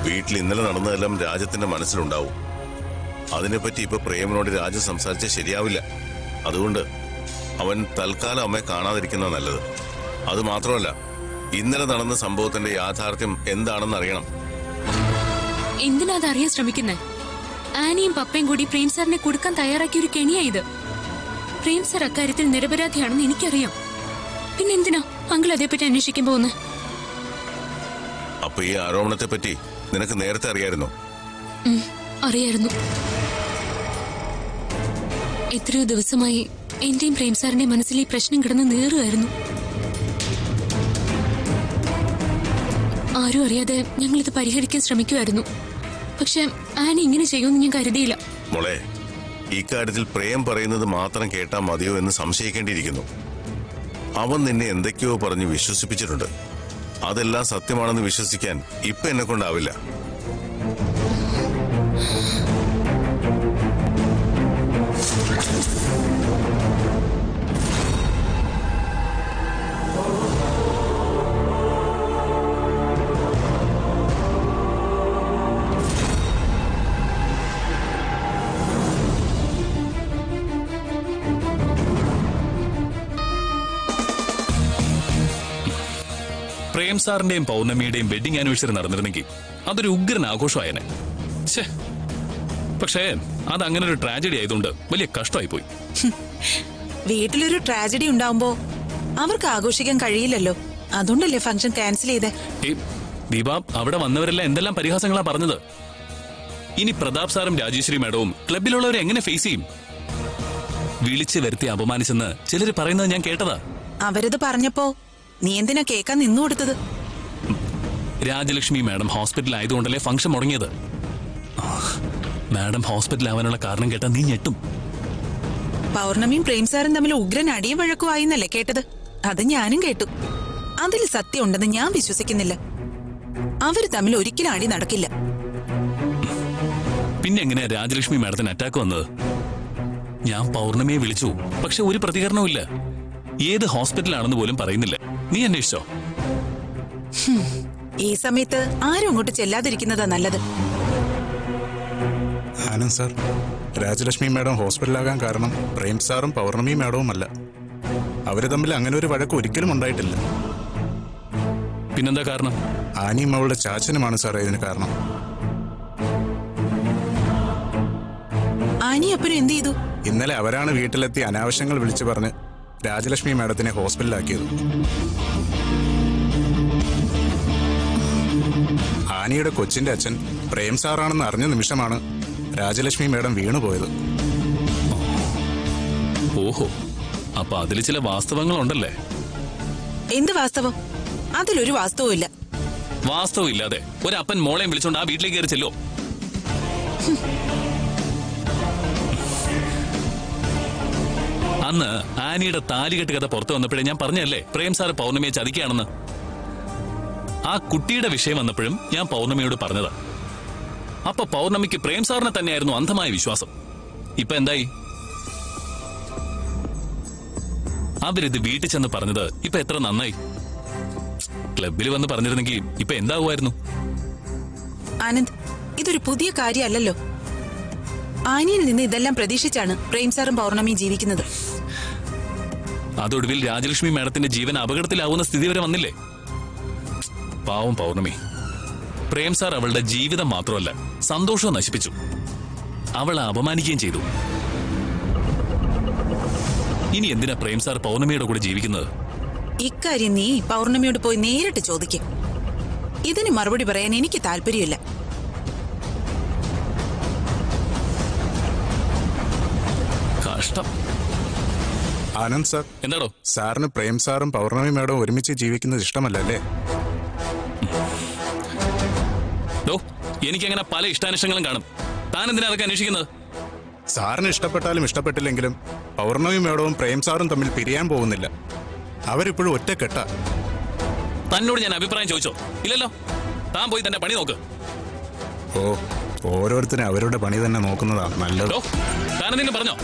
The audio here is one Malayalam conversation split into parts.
വീട്ടിൽ ഇന്നലെ നടന്നതെല്ലാം രാജത്തിന്റെ മനസ്സിലുണ്ടാവും അതിനെപ്പറ്റി ഇപ്പൊ പ്രേമനോട് രാജ സംസാരിച്ച ശരിയാവില്ല അതുകൊണ്ട് അവൻ തൽക്കാലം അമ്മയെ കാണാതിരിക്കുന്ന നല്ലത് അത് മാത്രമല്ല ഇന്നലെ നടന്ന സംഭവത്തിന്റെ യാഥാർത്ഥ്യം എന്താണെന്ന് അറിയണം എന്തിനാ അത് അറിയാൻ ശ്രമിക്കുന്നേ ആനിയും പപ്പയും കൂടി പ്രേം സാറിനെ കൊടുക്കാൻ തയ്യാറാക്കിയ ഒരു കെണിയാ ഇത് പ്രേം സാർ അക്കാര്യത്തിൽ നിരപരാധിയാണെന്ന് എനിക്കറിയാം പിന്നെ എന്തിനാ അങ്കിൾ അതേപ്പറ്റി അന്വേഷിക്കാൻ പോകുന്നത് അപ്പൊ ഈ ആരോപണത്തെ പറ്റി നിനക്ക് നേരത്തെ അറിയായിരുന്നോ ഉം, അറിയായിരുന്നു എത്രയോ ദിവസമായി എന്റെയും പ്രേം സാറിന്റെ മനസ്സിൽ ഈ പ്രശ്നം കിടന്ന് നീറുമായിരുന്നു ആരും അറിയാതെ ഞങ്ങൾ ഇത് പരിഹരിക്കാൻ ശ്രമിക്കുമായിരുന്നു പക്ഷെ ആനി ഇങ്ങനെ ചെയ്യുമെന്ന് ഞാൻ കരുതിയില്ല മോളെ ഇക്കാര്യത്തിൽ പ്രേം പറയുന്നത് മാത്രം കേട്ടാൽ മതിയോ എന്ന് സംശയിക്കേണ്ടിയിരിക്കുന്നു അവൻ നിന്നെ എന്തൊക്കെയോ പറഞ്ഞ് വിശ്വസിപ്പിച്ചിട്ടുണ്ട് അതെല്ലാം സത്യമാണെന്ന് വിശ്വസിക്കാൻ ഇപ്പൊ എന്നെ കൊണ്ടാവില്ല പ്രേം സാറിന്റെയും പൗർണമിയുടെയും വെഡിങ് ആനിവേഴ്സറി നടന്നിരുന്നെങ്കിൽ അതൊരു ഉഗ്രൻ ആഘോഷമായേനെ ഛേ പക്ഷേ അത് അങ്ങനെ ഒരു ട്രാജഡി ആയതുകൊണ്ട് വലിയ കഷ്ടമായി പോയി വീട്ടിലൊരു ട്രാജഡി ഉണ്ടാവുമ്പോ അവർക്ക് ആഘോഷിക്കാൻ കഴിയില്ലല്ലോ അതുകൊണ്ടല്ലേ ഫംഗ്ഷൻ ക്യാൻസൽ ചെയ്തേ ഈ ദീപ അവിടെ വന്നവരെല്ലാം എന്തെല്ലാം പരിഹാസങ്ങളാ പറഞ്ഞത് ഇനി പ്രതാപ് സാറും രാജേശ്വരി മാഡവും ക്ലബിലുള്ളവരെ എങ്ങനെ ഫേസ് ചെയ്യും വിളിച്ചു വരുത്തി അപമാനിച്ചെന്ന് ചിലര് പറയുന്നത് ഞാൻ കേട്ടതാ അവരത് പറഞ്ഞപ്പോ നീ എന്തിനാ കേക്കാൻ നിന്നു കൊടുത്തത് രാജലക്ഷ്മി മാഡം ഹോസ്പിറ്റൽ ആയതുകൊണ്ടല്ലേ ഫംഗ്ഷൻ മുടങ്ങിയത് മാഡം ഹോസ്പിറ്റൽ ആവാനുള്ള കാരണം കേട്ടാ നീ ഞെട്ടും പൗർണമിയും പ്രേം സാറും തമ്മിൽ ഉഗ്രൻ അടിയും വഴക്കും ആയിന്നല്ലേ കേട്ടത് അത് ഞാനും കേട്ടു അതിൽ സത്യം ഉണ്ടെന്ന് ഞാൻ വിശ്വസിക്കുന്നില്ല അവര് തമ്മിൽ ഒരിക്കലും അടി നടക്കില്ല പിന്നെ എങ്ങനെയാ രാജലക്ഷ്മി മാഡത്തിന് അറ്റാക്ക് വന്നത് ഞാൻ പൗർണമിയെ വിളിച്ചു പക്ഷെ ഒരു പ്രതികരണവും ഇല്ല ഏത് ഹോസ്പിറ്റലാണെന്ന് പോലും പറയുന്നില്ല നീ അന്വേഷിച്ചോ ഈ സമയത്ത് ആരും അങ്ങോട്ട് ചെല്ലാതിരിക്കുന്നതാ നല്ലത് ആനന്ദ് സാർ രാജലക്ഷ്മി മാഡം ഹോസ്പിറ്റലാകാൻ കാരണം പ്രേം സാറും പൗർണമി മാഡവും അല്ല അവര് തമ്മിൽ അങ്ങനെ ഒരു വഴക്ക് ഒരിക്കലും ഉണ്ടായിട്ടില്ല പിന്നെന്താ കാരണം ആനിയും അവളുടെ ചാച്ചനുമാണ് സാറേ ഇതിന് കാരണം ആനിയപ്പനും എന്ത് ചെയ്തു ഇന്നലെ അവരാണ് വീട്ടിലെത്തി അനാവശ്യങ്ങൾ വിളിച്ചു പറഞ്ഞ് രാജലക്ഷ്മി മാഡത്തിനെ ഹോസ്പിറ്റലിലാക്കിയത് ആനിയുടെ കൊച്ചിന്റെ അച്ഛൻ പ്രേം സാറാണെന്ന് അറിഞ്ഞ നിമിഷമാണ് രാജലക്ഷ്മി മാഡം വീണുപോയത് ഓഹോ അപ്പൊ അതിൽ ചില വാസ്തവങ്ങളുണ്ടല്ലേ എന്ത് വാസ്തവം അതിലൊരു വാസ്തവവും ഇല്ല വാസ്തവം ഇല്ലാതെ ഒരു അപ്പൻ മോളെയും വിളിച്ചോണ്ട് ആ വീട്ടിലേക്ക് കയറി ചെല്ലോ അന്ന് ആനിയുടെ താലികെട്ട് കഥ പുറത്തു വന്നപ്പോഴേ ഞാൻ പറഞ്ഞല്ലേ പ്രേം സാറ് പൗർണമിയെ ചതിക്കുകയാണെന്ന് ആ കുട്ടിയുടെ വിഷയം വന്നപ്പോഴും ഞാൻ പൗർണമിയോട് പറഞ്ഞതാ അപ്പൊ പൗർണമിക്ക് പ്രേം സാറിനെ തന്നെയായിരുന്നു അന്ധമായ വിശ്വാസം ഇപ്പൊ എന്തായി അവരിത് വീട്ടിൽ ചെന്ന് പറഞ്ഞത് ഇപ്പൊ എത്ര നന്നായി ക്ലബിൽ വന്ന് പറഞ്ഞിരുന്നെങ്കിൽ ഇപ്പൊ എന്താകുമായിരുന്നു ആനന്ദ് ഇതൊരു പുതിയ കാര്യമല്ലല്ലോ ആനിയിൽ നിന്ന് ഇതെല്ലാം പ്രതീക്ഷിച്ചാണ് പ്രേം സാറും പൗർണമിയും ജീവിക്കുന്നത് അതൊടുവിൽ രാജലക്ഷ്മി മാഡത്തിന്റെ ജീവൻ അപകടത്തിലാവുന്ന സ്ഥിതി വരെ വന്നില്ലേ പാവം പൗർണമി പ്രേം സാർ അവളുടെ ജീവിതം മാത്രമല്ല സന്തോഷവും നശിപ്പിച്ചു അവളെ അപമാനിക്കുകയും ചെയ്തു ഇനി എന്തിനാ പ്രേം സാർ പൗർണമിയുടെ കൂടെ ജീവിക്കുന്നത് ഇക്കാര്യം നീ പൗർണമിയോട് പോയി നേരിട്ട് ചോദിക്കും ഇതിന് മറുപടി പറയാൻ എനിക്ക് താല്പര്യമില്ല കഷ്ടം ആനന്ദ് സാർ എന്താടോ സാറിന് പ്രേം സാറും പൗർണമി മാഡവും ഒരുമിച്ച് ജീവിക്കുന്നത് ഇഷ്ടമല്ല അല്ലേ ഡോ എനിക്കങ്ങനെ പല ഇഷ്ടാനിഷ്ടങ്ങളും കാണും താൻ എന്തിനാ അതൊക്കെ അന്വേഷിക്കുന്നത് സാറിന് ഇഷ്ടപ്പെട്ടാലും ഇഷ്ടപ്പെട്ടില്ലെങ്കിലും പൗർണമി മാഡവും പ്രേം സാറും തമ്മിൽ പിരിയാൻ പോകുന്നില്ല അവരിപ്പോഴും ഒറ്റക്കെട്ട തന്നോട് ഞാൻ അഭിപ്രായം ചോദിച്ചോ ഇല്ലല്ലോ താൻ പോയി തന്നെ പണി നോക്ക് ഓ ഓരോരുത്തരും അവരുടെ പണി തന്നെ നോക്കുന്നതാണ് നല്ലത് ഡോ താൻ എന്തെങ്കിലും പറഞ്ഞോ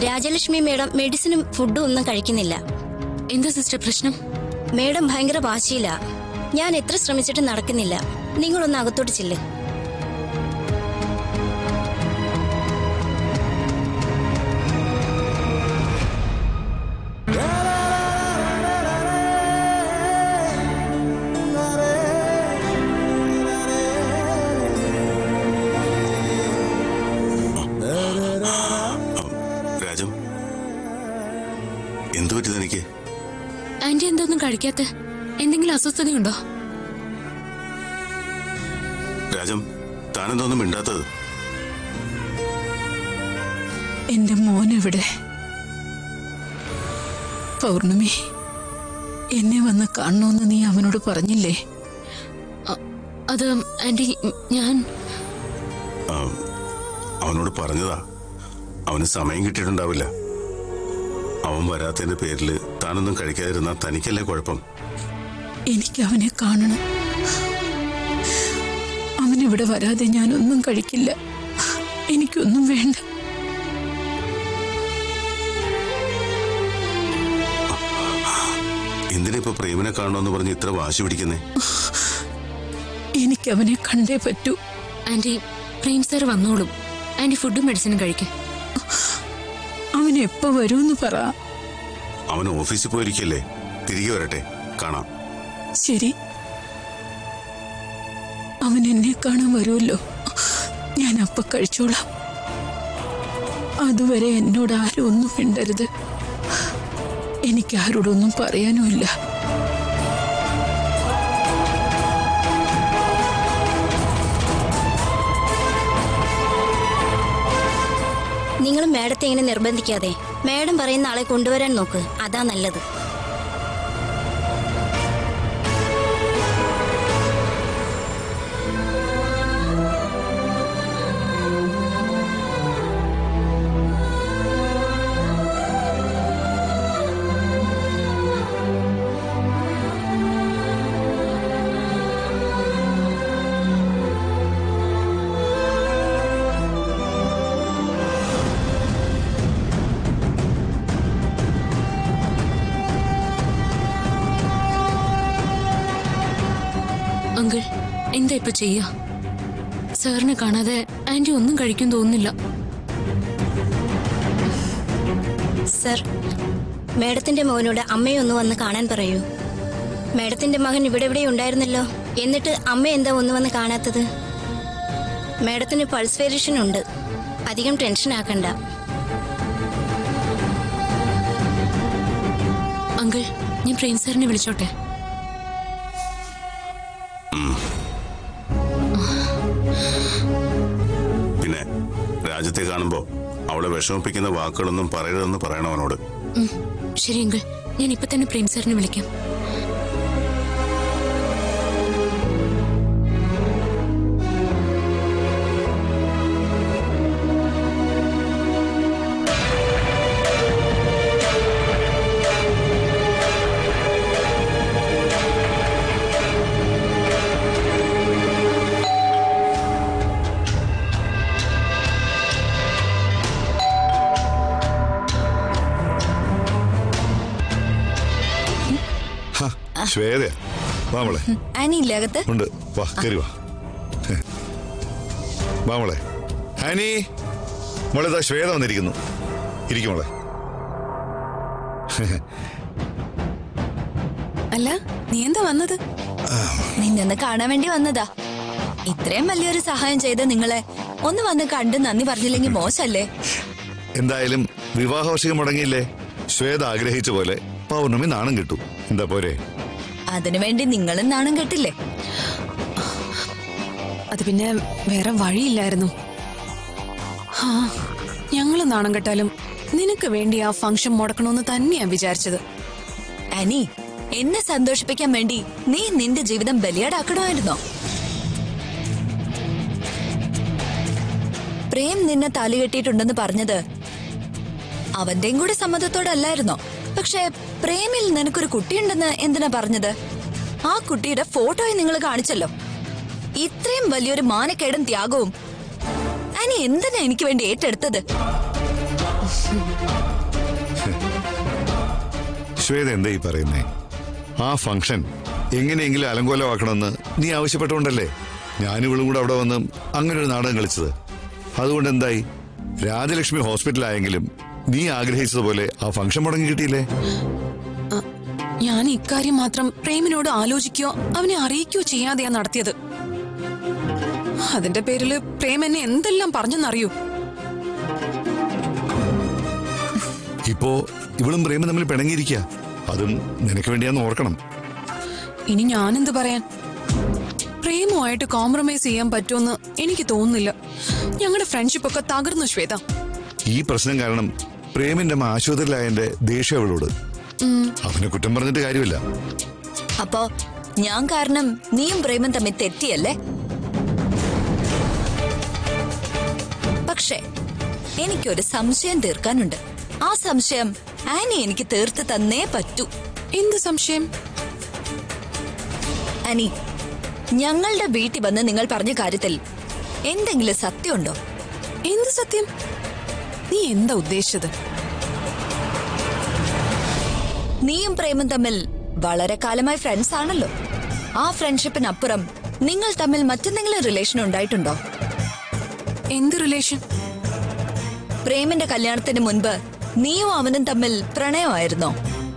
രാജലക്ഷ്മി മേഡം മെഡിസിനും ഫുഡും ഒന്നും കഴിക്കുന്നില്ല എന്താ സിസ്റ്റർ പ്രശ്നം മേഡം ഭയങ്കര വാശിയില്ല ഞാൻ എത്ര ശ്രമിച്ചിട്ടും നടക്കുന്നില്ല നിങ്ങളൊന്ന് അകത്തോട്ട് ചെല്ല് രാജം എന്തു പറ്റി തനിക്ക് ആന്റി എന്തൊന്നും കഴിക്കാത്ത എന്തെങ്കിലും അസ്വസ്ഥതയുണ്ടോ രാജം താനെന്തോന്നും മിണ്ടാത്തത് എന്റെ മോൻ എവിടെ പൗർണമി എന്നെ വന്ന് കാണണമെന്ന് നീ അവനോട് പറഞ്ഞില്ലേ അ- അത് ആന്റി ഞാൻ ആ, അവനോട് പറഞ്ഞതാ അവന് സമയം കിട്ടിയിട്ടുണ്ടാവില്ല അവൻ വരാത്തതിന്റെ പേരില് താനൊന്നും കഴിക്കാതിരുന്നാ തനിക്കല്ലേ കുഴപ്പം എനിക്ക് അവനെ കാണണം അവനിവിടെ വരാതെ ഞാനൊന്നും കഴിക്കില്ല എനിക്കൊന്നും വേണ്ട എന്തിനാ ഇപ്പൊ പ്രേമിനെ കാണണമെന്ന് പറഞ്ഞ് ഇത്ര വാശി പിടിക്കുന്നേ എനിക്ക് അവനെ കണ്ടേ പറ്റൂ ആന്റി പ്രേം സാർ വന്നോളും ആന്റി ഫുഡും മെഡിസിനും കഴിക്കും അവൻ എപ്പോ വരുമെന്ന് പറ അവൻ ഓഫീസിൽ പോയിരിക്കല്ലേ തിരികെ വരട്ടെ കാണാം ശരി അവൻ എന്നെ കാണാൻ വരുമല്ലോ ഞാൻ അപ്പ കഴിച്ചോളാം അതുവരെ എന്നോട് ആരും ഒന്നും മിണ്ടരുത് എനിക്ക് ആരോടൊന്നും പറയാനുമില്ല നിങ്ങൾ മേഡത്തെ ഇങ്ങനെ നിർബന്ധിക്കാതെ മേഡം പറയുന്ന ആളെ കൊണ്ടുവരാൻ നോക്ക് അതാ നല്ലത് അങ്കിൾ എന്താ ഇപ്പൊ ചെയ്യാ സാറിനെ കാണാതെ ആന്റി ഒന്നും കഴിക്കും തോന്നുന്നില്ല സർ മേഡത്തിന്റെ മോനോട് അമ്മയെ ഒന്ന് വന്ന് കാണാൻ പറയൂ മേഡത്തിന്റെ മകൻ ഇവിടെ ഇവിടെ ഉണ്ടായിരുന്നല്ലോ എന്നിട്ട് അമ്മ എന്താ ഒന്ന് വന്ന് കാണാത്തത് മേഡത്തിന് പൾസ് വേരിയേഷൻ ഉണ്ട് അധികം ടെൻഷൻ ആക്കണ്ട അങ്കിൾ ഞാൻ പ്രേം സാറിനെ വിളിച്ചോട്ടെ പിന്നെ രാജ്യത്തെ കാണുമ്പോ അവളെ വിഷമിപ്പിക്കുന്ന വാക്കുകളൊന്നും പറയരുതെന്ന് പറയണം അവനോട് ഉം, ശരി അങ്കിൾ ഞാൻ ഇപ്പൊ തന്നെ പ്രേം സാറിനെ വിളിക്കാം ശ്വേത വാ മോളെ ആനി ഇല്ലേ അകത്ത് ഉണ്ട് വാ കയറി വാ വാ മോളെ ആനി മോളെ ഇതാ ശ്വേത വന്നിരിക്കുന്നു ഇരിക്കും മോളെ അല്ല നീ എന്താ വന്നത് നിന്നൊന്ന് കാണാൻ വേണ്ടി വന്നതാ ഇത്രയും വലിയൊരു സഹായം ചെയ്ത നിങ്ങളെ ഒന്ന് വന്ന് കണ്ട് നന്ദി പറഞ്ഞില്ലെങ്കിൽ മോശല്ലേ എന്തായാലും വിവാഹവാർഷികം മുടങ്ങിയില്ലേ ശ്വേത ആഗ്രഹിച്ച പോലെ പൗർണമി നാണം കിട്ടും എന്താ പോരെ അതിനു വേണ്ടി നിങ്ങളും നാണം കെട്ടില്ലേ അത് പിന്നെ വേറെ വഴിയില്ലായിരുന്നു ഹാ ഞങ്ങള് നാണം കെട്ടാലും നിനക്ക് വേണ്ടി ആ ഫംഗ്ഷൻ മുടക്കണമെന്ന് തന്നെയാ വിചാരിച്ചത് അനി എന്നെ സന്തോഷിപ്പിക്കാൻ വേണ്ടി നീ നിന്റെ ജീവിതം ബലിയാടാക്കണമായിരുന്നോ പ്രേം നിന്നെ താലി കെട്ടിയിട്ടുണ്ടെന്ന് പറഞ്ഞത് അവന്റെയും കൂടെ സമ്മതത്തോടല്ലായിരുന്നോ പക്ഷെ പ്രേമിൽ നിനക്കൊരു കുട്ടിയുണ്ടെന്ന് എന്തിനാ പറഞ്ഞത് ആ കുട്ടിയുടെ ഫോട്ടോയും നിങ്ങൾ കാണിച്ചല്ലോ ഇത്രയും വലിയൊരു മാനക്കേടും ത്യാഗവും അനി എന്തിനാ എനിക്ക് വേണ്ടി ഏറ്റെടുത്തത് ശ്വേത എന്താ ഈ പറയുന്നേ ആ ഫംഗ്ഷൻ എങ്ങനെയെങ്കിലും അലങ്കോലമാക്കണമെന്ന് നീ ആവശ്യപ്പെട്ടുകൊണ്ടല്ലേ ഞാനിവളും കൂടെ അവിടെ വന്ന് അങ്ങനെ ഒരു നാടകം കളിച്ചത് അതുകൊണ്ട് എന്തായി രാജലക്ഷ്മി ഹോസ്പിറ്റലായെങ്കിലും നീ ആഗ്രഹിച്ചതുപോലെ ആ ഫംഗ്ഷൻ മുടങ്ങി കിട്ടിയില്ലേ ആ, ഞാൻ ഇക്കാര്യം മാത്രം പ്രേമിനോട് ആലോചിക്കുകയോ അവനെ അറിയിക്കുകയോ ചെയ്യാതെയാ നടത്തിയത് അതിന്റെ പേരില് പ്രേം എന്നെ എന്തെല്ലാം പറഞ്ഞെന്നറിയൂ ഇപ്പോ ഇവളും പ്രേമം തമ്മിൽ പിണങ്ങിയിരിക്കുക അതും നിനക്ക് വേണ്ടിയാന്ന് ഓർക്കണം ഇനി ഞാനെന്ത് പറയാൻ പ്രേമമായിട്ട് കോംപ്രമൈസ് ചെയ്യാൻ പറ്റുമെന്ന് എനിക്ക് തോന്നുന്നില്ല ഞങ്ങളുടെ ഫ്രണ്ട്ഷിപ്പ് ഒക്കെ തകർന്നു ശ്വേത ഈ പ്രശ്നം കാരണം പ്രേമിന്റെ അമ്മ ആശുപത്രിയിലായതിന്റെ ദേഷ്യം അവളോട് അവനെ കുറ്റം പറഞ്ഞിട്ട് കാര്യമില്ല അപ്പോ ഞാൻ കാരണം നീയും പ്രേമം തമ്മിൽ തെറ്റിയല്ലേ പക്ഷേ എനിക്കൊരു സംശയം തീർക്കാനുണ്ട് ആ സംശയം ആനി എനിക്ക് തീർത്ത് തന്നേ പറ്റൂ എന്ത് സംശയം ആനി ഞങ്ങളുടെ വീട്ടിൽ വന്ന് നിങ്ങൾ പറഞ്ഞ കാര്യത്തിൽ എന്തെങ്കിലും സത്യമുണ്ടോ എന്ത് സത്യം നീ എന്താ ഉദ്ദേശിച്ചത് നീയും പ്രേമും തമ്മിൽ വളരെ കാലമായി ഫ്രണ്ട്സ് ആണല്ലോ ആ ഫ്രണ്ട്ഷിപ്പിനപ്പുറം നിങ്ങൾ തമ്മിൽ മറ്റെന്തെങ്കിലും റിലേഷൻ ഉണ്ടായിട്ടുണ്ടോ എന്ത് റിലേഷൻ പ്രേമിന്റെ കല്യാണത്തിന് മുൻപ് നീയും അവനും തമ്മിൽ പ്രണയമായിരുന്നോ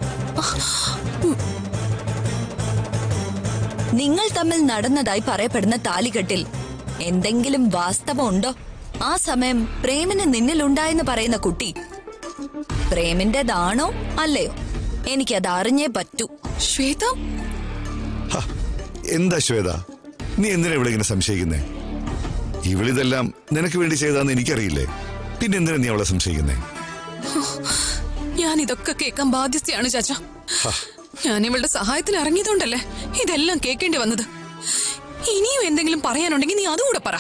നിങ്ങൾ തമ്മിൽ നടന്നതായി പറയപ്പെടുന്ന താലികെട്ടിൽ എന്തെങ്കിലും വാസ്തവമുണ്ടോ ആ സമയം പ്രേമിന് നിന്നിലുണ്ടായെന്ന് പറയുന്ന കുട്ടി പ്രേമിന്റേതാണോ അല്ലയോ എനിക്കത് അറിഞ്ഞേ പറ്റൂ ശ്വേത ഹ, എന്താ ശ്വേത നീ എന്തിനാ ഇവിടെ ഇങ്ങനെ സംശയിക്കുന്നേ ഇവളിതെല്ലാം നിനക്ക് വേണ്ടി ചെയ്താന്ന് എനിക്കറിയില്ലേ പിന്നെ എന്തിനാ നീ അവളെ സംശയിക്കുന്നേ ഞാൻ ഇതൊക്കെ കേൾക്കാൻ ബാധ്യസ്ഥയാണ് ചാച്ച ഞാൻ ഇവളുടെ സഹായത്തിന് ഇറങ്ങിയതുകൊണ്ടല്ലേ ഇതെല്ലാം കേൾക്കേണ്ടി വന്നത് ഇനിയും എന്തെങ്കിലും പറയാനുണ്ടെങ്കിൽ നീ അതുകൂടെ പറ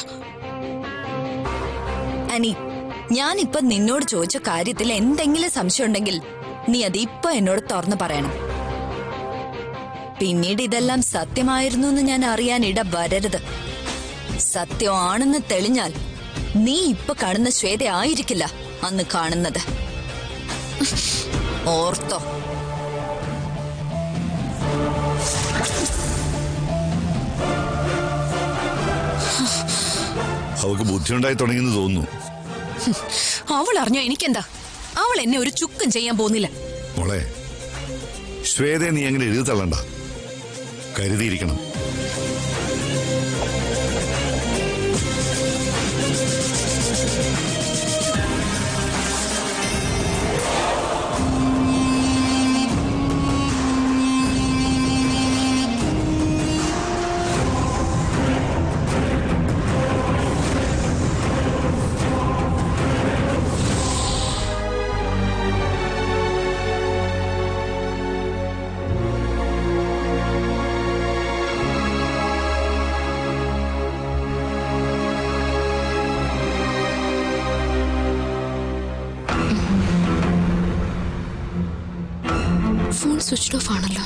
അനി ഞാനിപ്പൊ നിന്നോട് ചോദിച്ച കാര്യത്തിൽ എന്തെങ്കിലും സംശയം ഉണ്ടെങ്കിൽ നീ അത് ഇപ്പൊ എന്നോട് തുറന്നു പറയണം പിന്നീട് ഇതെല്ലാം സത്യമായിരുന്നു എന്ന് ഞാൻ അറിയാൻ ഇട വരരുത് സത്യമാണെന്ന് തെളിഞ്ഞാൽ നീ ഇപ്പൊ കാണുന്ന ശ്വേത ആയിരിക്കില്ല അന്ന് കാണുന്നത് ഓർത്തോ അവൾക്ക് ബുദ്ധിയുണ്ടായി തുടങ്ങിയെന്ന് തോന്നുന്നു അവൾ അറിഞ്ഞോ എനിക്കെന്താ അവൾ എന്നെ ഒരു ചുക്കും ചെയ്യാൻ പോകുന്നില്ല മോളെ ശ്വേതയെ നീ അങ്ങനെ എഴുതി തള്ളണ്ട കരുതിയിരിക്കണം ഫോൺ സ്വിച്ച് ഓഫ് ആണല്ലോ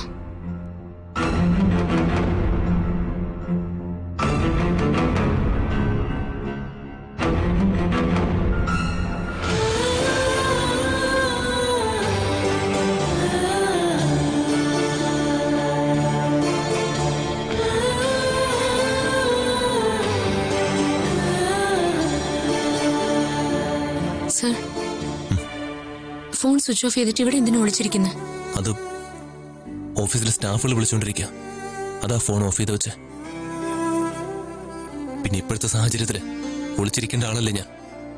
സർ ഫോൺ സ്വിച്ച് ഓഫ് ചെയ്തിട്ട് ഇവിടെ എന്തിനാ വിളിച്ചിരിക്കുന്നത് അത് ഓഫീസിലെ സ്റ്റാഫുകൾ വിളിച്ചുകൊണ്ടിരിക്കുക അതാ ഫോൺ ഓഫ് ചെയ്ത് വെച്ച് പിന്നെ ഇപ്പോഴത്തെ സാഹചര്യത്തില് ഒളിച്ചിരിക്കേണ്ട ആളല്ലേ ഞാൻ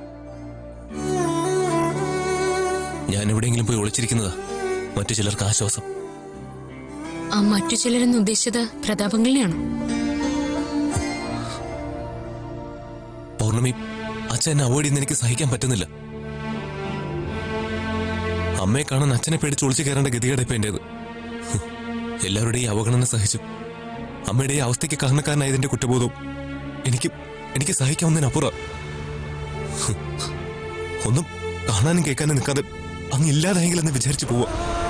ഞാൻ എവിടെയെങ്കിലും പോയി ഒളിച്ചിരിക്കുന്നതാ മറ്റു ചിലർക്ക് ആശ്വാസം ആ മറ്റു ചിലരെന്ന് ഉദ്ദേശിച്ചത് പ്രതാപങ്ങളിനെയാണോ പൗർണമി അച്ഛൻ എന്നെ അവോയ്ഡ് ചെയ്യുന്ന എനിക്ക് സഹിക്കാൻ പറ്റുന്നില്ല അമ്മയെ കാണാൻ അച്ഛനെ പേടിച്ച് ഒളിച്ചു കയറേണ്ട ഗതികേടെ ഇപ്പൊ എന്റേത് ഹ്. എല്ലാവരുടെയും അവഗണന സഹിച്ചു അമ്മയുടെ ഈ അവസ്ഥയ്ക്ക് കാരണക്കാരനായതിന്റെ കുറ്റബോധവും എനിക്ക് എനിക്ക് സഹിക്കാവുന്നതിനപ്പുറം ഹ്. ഒന്നും കാണാനും കേൾക്കാനും നിൽക്കാതെ അങ്ങ് ഇല്ലാതായെങ്കിലെന്ന് വിചാരിച്ചു പോവാ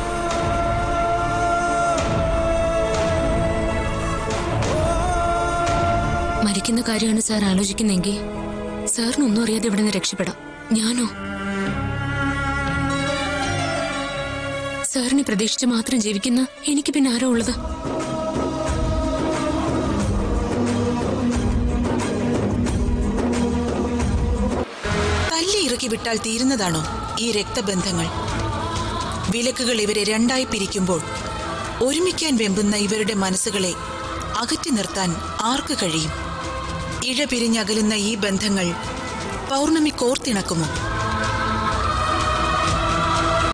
മരിക്കുന്ന കാര്യമാണ് സാർ ആലോചിക്കുന്നെങ്കിൽ സാറിനൊന്നും അറിയാതെ ഇവിടെ നിന്ന് രക്ഷപ്പെടാം ഞാനോ സാറിനെ പ്രതീക്ഷിച്ച് മാത്രം ജീവിക്കുന്ന എനിക്ക് പിന്നെ ആരോ ഉള്ളത് തല്ലി ഇറക്കി വിട്ടാൽ തീരുന്നതാണോ ഈ രക്തബന്ധങ്ങൾ വിലക്കുകൾ ഇവരെ രണ്ടായി പിരിക്കുമ്പോൾ ഒരുമിക്കാൻ വെമ്പുന്ന ഇവരുടെ മനസ്സുകളെ അകറ്റി നിർത്താൻ ആർക്ക് കഴിയും ഇഴ പിരിഞ്ഞകലുന്ന ഈ ബന്ധങ്ങൾ പൗർണമി കോർത്തിണക്കുമോ